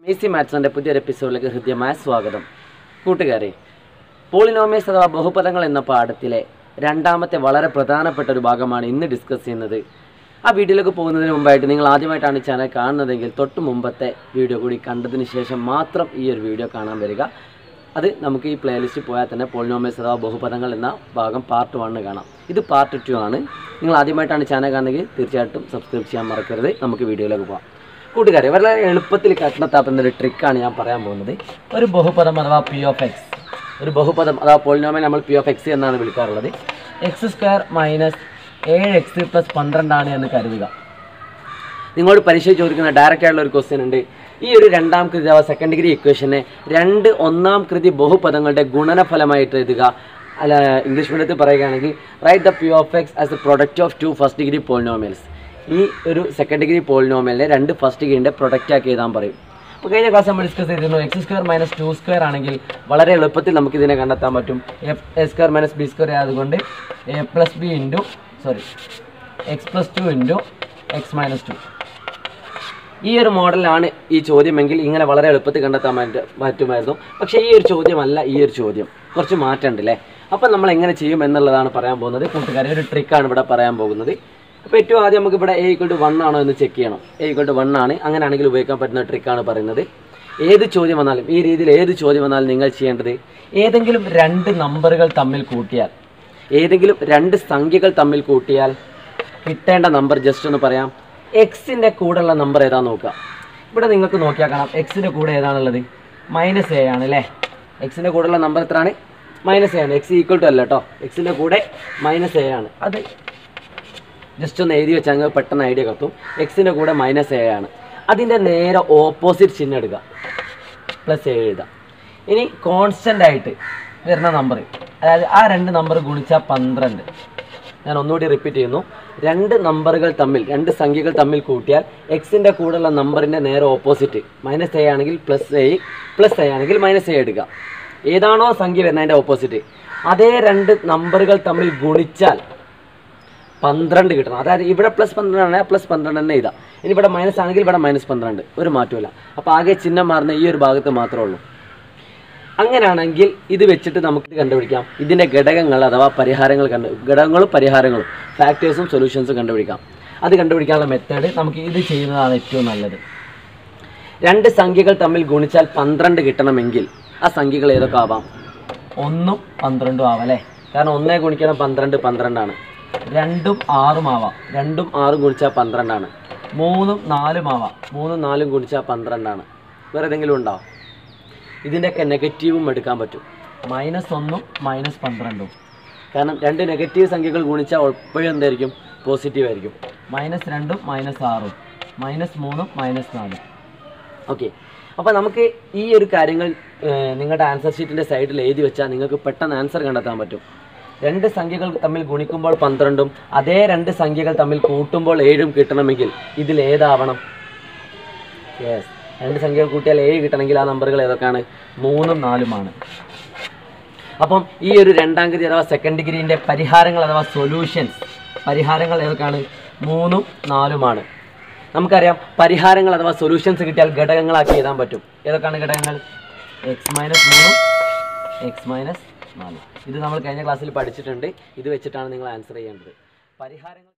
മേസി മാത്സിൻ്റെ പുതിയൊരു എപ്പിസോഡിലേക്ക് ഹൃദ്യമായ സ്വാഗതം കൂട്ടുകാരെ പോളിനോമിയസ് അഥവാ ബഹുപദങ്ങൾ എന്ന പാഠത്തിലെ രണ്ടാമത്തെ വളരെ പ്രധാനപ്പെട്ട ഒരു ഭാഗമാണ് ഇന്ന് ഡിസ്കസ് ചെയ്യുന്നത് ആ വീഡിയോയിലേക്ക് പോകുന്നതിന് മുമ്പായിട്ട് നിങ്ങൾ ആദ്യമായിട്ടാണ് ഈ ചാനൽ കാണുന്നതെങ്കിൽ തൊട്ട് മുമ്പത്തെ വീഡിയോ കൂടി കണ്ടതിന് ശേഷം മാത്രം ഈ ഒരു വീഡിയോ കാണാൻ വരിക അത് നമുക്ക് ഈ പ്ലേലിസ്റ്റ് പോയാൽ തന്നെ പോളിനോമിയസ് അഥവാ ബഹുപദങ്ങൾ എന്ന ഭാഗം പാർട്ട് വണ്ണ് കാണാം ഇത് പാർട്ട് ടു ആണ് നിങ്ങൾ ആദ്യമായിട്ടാണ് ചാനൽ കാണുന്നെങ്കിൽ തീർച്ചയായിട്ടും സബ്സ്ക്രൈബ് ചെയ്യാൻ മറക്കരുത് നമുക്ക് വീഡിയോയിലേക്ക് പോകാം കൂട്ടുകാരെ വളരെ എളുപ്പത്തിൽ കട്ടണത്താപ്പുന്ന ഒരു ട്രിക്കാണ് ഞാൻ പറയാൻ പോകുന്നത് ഒരു ബഹുപദം അഥവാ പി ഓഫ് എക്സ് ഒരു ബഹുപദം അഥവാ പോളിനോമിയൽ നമ്മൾ പി ഓഫ് എക്സ് എന്നാണ് വിളിക്കാറുള്ളത് എക്സ് സ്ക്വയർ മൈനസ് ഏഴ് എക്സ് പ്ലസ് പന്ത്രണ്ടാണ് എന്ന് കരുതുക നിങ്ങളോട് പരീക്ഷ ചോദിക്കുന്ന ഡയറക്റ്റ് ആയിട്ടുള്ള ഒരു ക്വസ്റ്റ്യൻ ഉണ്ട് ഈ ഒരു രണ്ടാം കൃതി അഥവാ സെക്കൻഡ് ഡിഗ്രി ഇക്വേഷനെ രണ്ട് ഒന്നാം കൃതി ബഹുപദങ്ങളുടെ ഗുണനഫലമായിട്ട് എഴുതുക അല്ല ഇംഗ്ലീഷ് മീഡിയത്തിൽ പറയുകയാണെങ്കിൽ write the P of X as a product of two first degree polynomials ഈ ഒരു സെക്കൻഡ് ഡിഗ്രി പോളിനോമിയലിനെ രണ്ട് ഫസ്റ്റ് ഡിഗ്രീൻ്റെ പ്രൊഡക്റ്റ് ആക്കി എഴുതാൻ പറയും അപ്പോൾ കഴിഞ്ഞ ക്ലാസ് നമ്മൾ ഡിസ്കസ് ചെയ്തിരുന്നു X square minus two square ആണെങ്കിൽ വളരെ എളുപ്പത്തിൽ നമുക്ക് ഇതിനെ കണ്ടെത്താൻ പറ്റും if A square minus B square ആയതുകൊണ്ട് A plus B into sorry X plus two into X minus two ഈ ഒരു മോഡലാണ് ഈ ചോദ്യമെങ്കിൽ ഇങ്ങനെ വളരെ എളുപ്പത്തിൽ കണ്ടെത്താൻ പറ്റ- പറ്റുമായിരുന്നു പക്ഷേ ഈ ഒരു ചോദ്യമല്ല ഈ ഒരു ചോദ്യം കുറച്ച് മാറ്റമുണ്ട് അല്ലേ അപ്പം നമ്മൾ എങ്ങനെ ചെയ്യും എന്നുള്ളതാണ് പറയാൻ പോകുന്നത് കൂട്ടുകാരെ ഒരു ട്രിക്കാണ് ഇവിടെ പറയാൻ പോകുന്നത് അപ്പോൾ ഏറ്റവും ആദ്യം നമുക്ക് ഇവിടെ എ ഈക്വൾ ടു വൺ ആണോ എന്ന് ചെക്ക് ചെയ്യണം എ ഈക്വൾ ടു വൺ ആണ് അങ്ങനെയാണെങ്കിൽ ഉപയോഗിക്കാൻ പറ്റുന്ന ട്രിക്കാണ് പറയുന്നത് ഏത് ചോദ്യം വന്നാലും ഈ രീതിയിൽ ഏത് ചോദ്യം വന്നാലും നിങ്ങൾ ചെയ്യേണ്ടത് ഏതെങ്കിലും രണ്ട് നമ്പറുകൾ തമ്മിൽ കൂട്ടിയാൽ ഏതെങ്കിലും രണ്ട് സംഖ്യകൾ തമ്മിൽ കൂട്ടിയാൽ കിട്ടേണ്ട നമ്പർ ജസ്റ്റ് ഒന്ന് പറയാം എക്സിൻ്റെ കൂടെയുള്ള നമ്പർ ഏതാ നോക്കുക ഇവിടെ നിങ്ങൾക്ക് നോക്കിയാൽ കാണാം എക്സിൻ്റെ കൂടെ ഏതാണുള്ളത് മൈനസ് എ ആണ് അല്ലേ എക്സിൻ്റെ കൂടെയുള്ള നമ്പർ എത്രയാണ് മൈനസ് എ ആണ് എക്സ് ഈക്വൽ ടു അല്ല കേട്ടോ എക്സിൻ്റെ കൂടെ മൈനസ് എ ആണ് അത് ജസ്റ്റ് ഒന്ന് എഴുതി വെച്ചാൽ നിങ്ങൾക്ക് പെട്ടെന്ന് ഐഡിയ കത്തും എക്സിൻ്റെ കൂടെ മൈനസ് എ ആണ് അതിൻ്റെ നേരെ ഓപ്പോസിറ്റ് ചിഹ്നം എടുക്കുക പ്ലസ് ഏഴ് എഴുതാം ഇനി കോൺസ്റ്റൻ്റ് ആയിട്ട് വരുന്ന നമ്പർ അതായത് ആ രണ്ട് നമ്പർ ഗുണിച്ചാൽ പന്ത്രണ്ട് ഞാൻ ഒന്നുകൂടി റിപ്പീറ്റ് ചെയ്യുന്നു രണ്ട് നമ്പറുകൾ തമ്മിൽ രണ്ട് സംഖ്യകൾ തമ്മിൽ കൂട്ടിയാൽ എക്സിൻ്റെ കൂടെയുള്ള നമ്പറിൻ്റെ നേരെ ഓപ്പോസിറ്റ് മൈനസ് എ ആണെങ്കിൽ പ്ലസ് എ പ്ലസ് എ ആണെങ്കിൽ മൈനസ് എ എടുക്കുക ഏതാണോ സംഖ്യ വരുന്നതിൻ്റെ ഓപ്പോസിറ്റ് അതേ രണ്ട് നമ്പറുകൾ തമ്മിൽ ഗുണിച്ചാൽ പന്ത്രണ്ട് കിട്ടണം അതായത് ഇവിടെ പ്ലസ് പന്ത്രണ്ട് ആണെങ്കിൽ പ്ലസ് പന്ത്രണ്ട് തന്നെ ഇതാ ഇനി ഇവിടെ മൈനസ് ആണെങ്കിൽ ഇവിടെ മൈനസ് പന്ത്രണ്ട് ഒരു മാറ്റമില്ല അപ്പോൾ ആകെ ചിഹ്നം മാറുന്ന ഈ ഒരു ഭാഗത്ത് മാത്രമേ ഉള്ളൂ അങ്ങനെയാണെങ്കിൽ ഇത് വെച്ചിട്ട് നമുക്ക് ഇത് കണ്ടുപിടിക്കാം ഇതിൻ്റെ ഘടകങ്ങൾ അഥവാ പരിഹാരങ്ങൾ കണ്ട് ഘടകങ്ങളും പരിഹാരങ്ങളും ഫാക്ടേഴ്സും സൊല്യൂഷൻസും കണ്ടുപിടിക്കാം അത് കണ്ടുപിടിക്കാനുള്ള മെത്തേഡ് നമുക്ക് ഇത് ചെയ്യുന്നതാണ് ഏറ്റവും നല്ലത് രണ്ട് സംഖ്യകൾ തമ്മിൽ ഗുണിച്ചാൽ പന്ത്രണ്ട് കിട്ടണമെങ്കിൽ ആ സംഖ്യകൾ ഏതൊക്കെ ആവാം ഒന്നും പന്ത്രണ്ടും ആവാം അല്ലേ കാരണം ഒന്നേ ഗുണിക്കണം പന്ത്രണ്ട് പന്ത്രണ്ടാണ് രണ്ടും ആറും ആവാം രണ്ടും ആറും ഗുണിച്ചാൽ പന്ത്രണ്ടാണ് മൂന്നും നാലും ആവാം മൂന്നും നാലും ഗുണിച്ചാൽ പന്ത്രണ്ടാണ് വേറെ ഏതെങ്കിലും ഉണ്ടോ ഇതിൻ്റെയൊക്കെ നെഗറ്റീവും എടുക്കാൻ പറ്റും മൈനസ് ഒന്നും മൈനസ് പന്ത്രണ്ടും കാരണം രണ്ട് നെഗറ്റീവ് സംഖ്യകൾ ഗുണിച്ചാൽ എപ്പോഴും എന്തായിരിക്കും പോസിറ്റീവ് ആയിരിക്കും മൈനസ് രണ്ടും മൈനസ് ആറും മൈനസ് മൂന്നും മൈനസ് നാലും ഓക്കെ അപ്പോൾ നമുക്ക് ഈ ഒരു കാര്യങ്ങൾ ഏഹ്, നിങ്ങളുടെ ആൻസർ ഷീറ്റിൻ്റെ സൈഡിൽ എഴുതി വെച്ചാൽ നിങ്ങൾക്ക് പെട്ടെന്ന് ആൻസർ കണ്ടെത്താൻ പറ്റും രണ്ട് സംഖ്യകൾ തമ്മിൽ ഗുണിക്കുമ്പോൾ പന്ത്രണ്ടും അതേ രണ്ട് സംഖ്യകൾ തമ്മിൽ കൂട്ടുമ്പോൾ ഏഴും കിട്ടണമെങ്കിൽ ഇതിൽ ഏതാവണം യെസ് രണ്ട് സംഖ്യകൾ കൂട്ടിയാൽ ഏഴ് കിട്ടണമെങ്കിൽ ആ നമ്പറുകൾ ഏതൊക്കെയാണ് മൂന്നും നാലുമാണ് അപ്പം ഈ ഒരു രണ്ടാം ഡിഗ്രി അഥവാ സെക്കൻഡ് ഡിഗ്രീൻ്റെ പരിഹാരങ്ങൾ അഥവാ സൊല്യൂഷൻസ് പരിഹാരങ്ങൾ ഏതൊക്കെയാണ് മൂന്നും നാലുമാണ് നമുക്കറിയാം പരിഹാരങ്ങൾ അഥവാ സൊല്യൂഷൻസ് കിട്ടിയാൽ ഘടകങ്ങളാക്കി എഴുതാൻ പറ്റും ഏതൊക്കെയാണ് ഘടകങ്ങൾ എക്സ് മൈനസ് മൂന്നും എക്സ് മൈനസ് നാലും ഇത് നമ്മൾ കഴിഞ്ഞ ക്ലാസ്സിൽ പഠിച്ചിട്ടുണ്ട് ഇത് വെച്ചിട്ടാണ് നിങ്ങൾ ആൻസർ ചെയ്യേണ്ടത് പരിഹാരങ്ങൾ